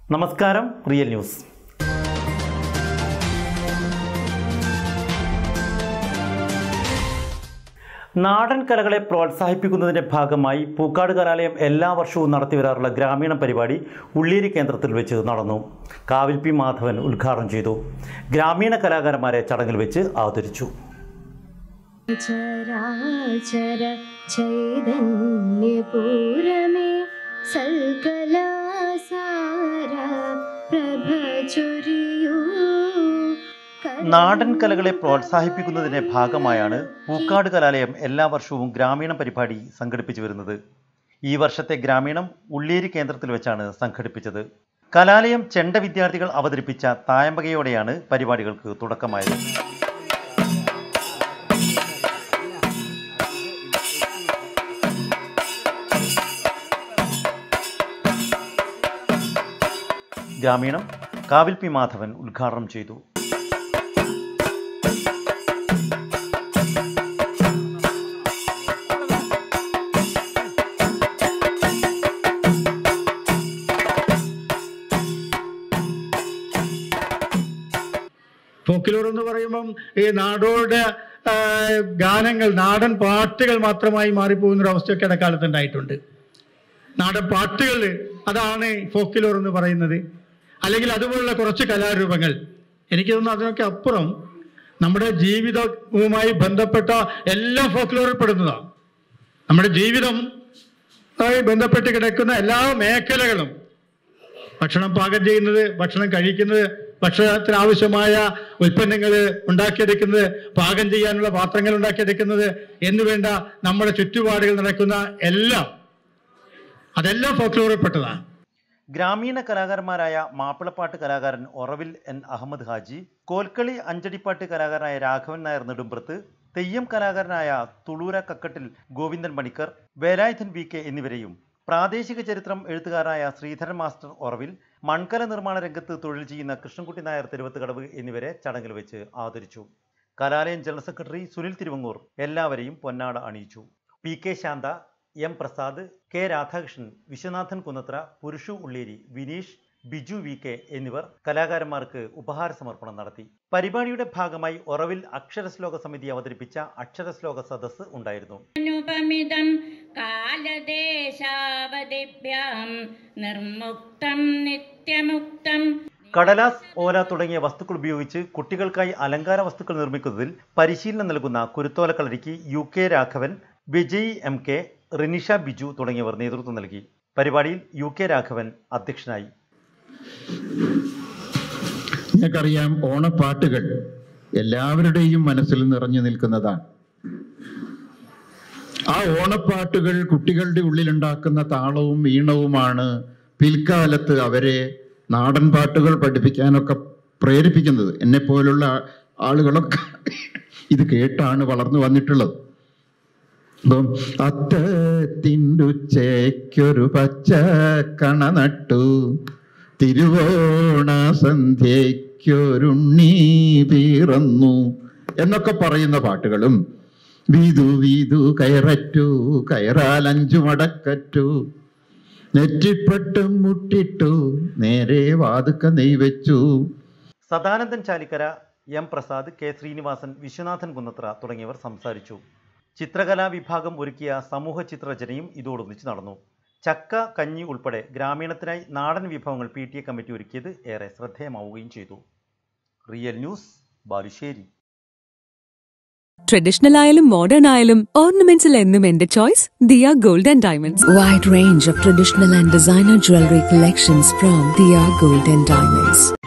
നമസ്കാരം real news നാടൻ കലകളെ പ്രോത്സാഹിപ്പിക്കുന്നതിൻ്റെ ഭാഗമായി പൂക്കാട് കലാലയം എല്ലാ വർഷവും നടത്തിവരാറുള്ള ഗ്രാമീണ പരിപാടി ഉള്ളിയേരി കേന്ദ്രത്തിൽ വെച്ച് നടന്നു കാവിൽ പി മാധവൻ ഉദ്ഘാടനം ചെയ്തു ഗ്രാമീണ കലാകാരന്മാരെ ചടങ്ങിൽ വെച്ച് ആദരിച്ചു ചരാചര ചൈതന്യപൂരമേ സൽകലാസാര പ്രഭ ചൊരിയൂ നാടൻ കലകളെ പ്രോത്സാഹിപ്പിക്കുന്നതിൻ്റെ ഭാഗമായാണ് പൂക്കാട് കലാലയം എല്ലാ വർഷവും ഗ്രാമീണ പരിപാടി സംഘടിപ്പിച്ചു വരുന്നത് ഈ വർഷത്തെ ഗ്രാമീണം ഉള്ളിയേരി കേന്ദ്രത്തിൽ വെച്ചാണ് സംഘടിപ്പിച്ചത് കലാലയം ചെണ്ട വിദ്യാർത്ഥികൾ അവതരിപ്പിച്ച തായമ്പകയോടെയാണ് പരിപാടികൾക്ക് തുടക്കമായത് ഗ്രാമീണം കാവിൽ പി മാധവൻ ഉദ്ഘാടനം ചെയ്തു ഫോക്കിലോർ എന്ന് പറയുമ്പം ഈ നാടോടെ ആ, ഗാനങ്ങൾ നാടൻ പാട്ടുകൾ മാത്രമായി മാറിപ്പോകുന്ന ഒരു അവസ്ഥയൊക്കെ ഇടക്കാലത്ത് ഉണ്ടായിട്ടുണ്ട് നാടൻ പാട്ടുകൾ അതാണ് ഫോക്കിലോർ എന്ന് പറയുന്നത് അല്ലെങ്കിൽ അതുപോലുള്ള കുറച്ച് കലാരൂപങ്ങൾ എനിക്ക് തോന്നുന്നു അതിനൊക്കെ അപ്പുറം നമ്മുടെ ജീവിതവുമായി ബന്ധപ്പെട്ട എല്ലാം ഫോക്കിലോറിൽ പെടുന്നതാണ് നമ്മുടെ ജീവിതം ആയി ബന്ധപ്പെട്ട് കിടക്കുന്ന എല്ലാ മേഖലകളും ഭക്ഷണം പാകം ചെയ്യുന്നത് ഭക്ഷണം കഴിക്കുന്നത് ഭക്ഷണത്തിന് ആവശ്യമായ ഉൽപ്പന്നങ്ങൾ ഉണ്ടാക്കിയെടുക്കുന്നത് പാകം ചെയ്യാനുള്ള പാത്രങ്ങൾ ഉണ്ടാക്കിയെടുക്കുന്നത് എന്നുവേണ്ട നമ്മുടെ ചുറ്റുപാടുകൾ നടക്കുന്ന എല്ലാം അതെല്ലാം ഫോക്ലോറിൽപ്പെട്ടതാണ് ഗ്രാമീണ കലാകാരന്മാരായ മാപ്പിളപ്പാട്ട് കലാകാരൻ ഒറവിൽ എൻ അഹമ്മദ് ഹാജി കോൽക്കളി അഞ്ചടിപ്പാട്ട് കലാകാരനായ രാഘവൻ നായർ നെടുമ്പ്രത്ത് തെയ്യം കലാകാരനായ തുളൂര കക്കട്ടിൽ ഗോവിന്ദൻ പണിക്കർ വേലായുധൻ വി കെ എന്നിവരെയും പ്രാദേശിക ചരിത്രം എഴുത്തുകാരനായ ശ്രീധരൻ മാസ്റ്റർ ഒറവിൽ മൺകല നിർമ്മാണ രംഗത്ത് തൊഴിൽ ചെയ്യുന്ന കൃഷ്ണൻകുട്ടി നായർ തിരുവത്തുകടവ് എന്നിവരെ ചടങ്ങിൽ വെച്ച് ആദരിച്ചു കലാലയം ജനറൽ സെക്രട്ടറി സുനിൽ തിരുവങ്ങൂർ എല്ലാവരെയും പൊന്നാട അണിയിച്ചു P K Shantha M Prasad K Radhakrishnan Viswanathan Kunnathra Purushu Ulleri Vineesh Biju V K എന്നിവർ കലാകാരന്മാർക്ക് ഉപഹാര സമർപ്പണം നടത്തി പരിപാടിയുടെ ഭാഗമായി ഒറവിൽ അക്ഷരശ്ലോക സമിതി അവതരിപ്പിച്ച അക്ഷരശ്ലോക സദസ്സ് ഉണ്ടായിരുന്നു അനുപമിതം കാലദേശാവധിഭ്യാം നിർമുക്തം നിത്യമുക്തം കടലാസ് ഓല തുടങ്ങിയ വസ്തുക്കൾ ഉപയോഗിച്ച് കുട്ടികൾക്കായി അലങ്കാര വസ്തുക്കൾ നിർമ്മിക്കുന്നതിൽ പരിശീലനം നൽകുന്ന കുരുത്തോലക്കളരിക്ക് U K Raghavan Vijay M K Rinisha Biju തുടങ്ങിയവർ നേതൃത്വം നൽകി പരിപാടിയിൽ യു കെ രാഘവൻ അധ്യക്ഷനായി നിങ്ങൾക്കറിയാം ഓണപ്പാട്ടുകൾ എല്ലാവരുടെയും മനസ്സിൽ നിറഞ്ഞു നിൽക്കുന്നതാണ് ആ ഓണപ്പാട്ടുകൾ കുട്ടികളുടെ ഉള്ളിലുണ്ടാക്കുന്ന താളവും ഈണവുമാണ് പിൽക്കാലത്ത് അവരെ നാടൻ പാട്ടുകൾ പഠിപ്പിക്കാനൊക്കെ പ്രേരിപ്പിക്കുന്നത് എന്നെ പോലുള്ള ആളുകളൊക്കെ ഇത് കേട്ടാണ് വളർന്നു വന്നിട്ടുള്ളത് അപ്പം അത്തത്തിൻ്റുച്ചയ്ക്കൊരു പച്ച കണ നട്ടു തിരുവോണ സന്ധ്യയ്ക്കൊരുണ്ണി പിറന്നു എന്നൊക്കെ പറയുന്ന പാട്ടുകളും വീതു വീതു കയററ്റു കയറാൽ അഞ്ചു മടക്കറ്റു നെറ്റിപ്പട്ടും മുട്ടിട്ടു നേരെ വാതുക്ക നെയ്വെച്ചു സദാനന്ദൻ ചാലിക്കര എം പ്രസാദ് കെ ശ്രീനിവാസൻ വിശ്വനാഥൻ കുന്നത്ര തുടങ്ങിയവർ സംസാരിച്ചു ചിത്രകലാ വിഭാഗം ഒരുക്കിയ സമൂഹ ചിത്രരചനയും ഇതോടൊന്നിച്ച് നടന്നു ചക്ക കഞ്ഞി ഉൾപ്പെടെ ഗ്രാമീണത്തിനായി നാടൻ വിഭവങ്ങൾ പി ടി എ കമ്മിറ്റി ഒരുക്കിയത് ഏറെ ശ്രദ്ധേയമാവുകയും ചെയ്തു റിയൽ ന്യൂസ് ബാലുശ്ശേരി ട്രഡീഷണൽ ആയാലും മോഡേൺ ആയാലും ഓർണമെന്റ്സിൽ എന്നും എന്റെ choice Diya gold and diamonds Wide range of traditional and designer jewelry collections from Dia Gold and Diamonds.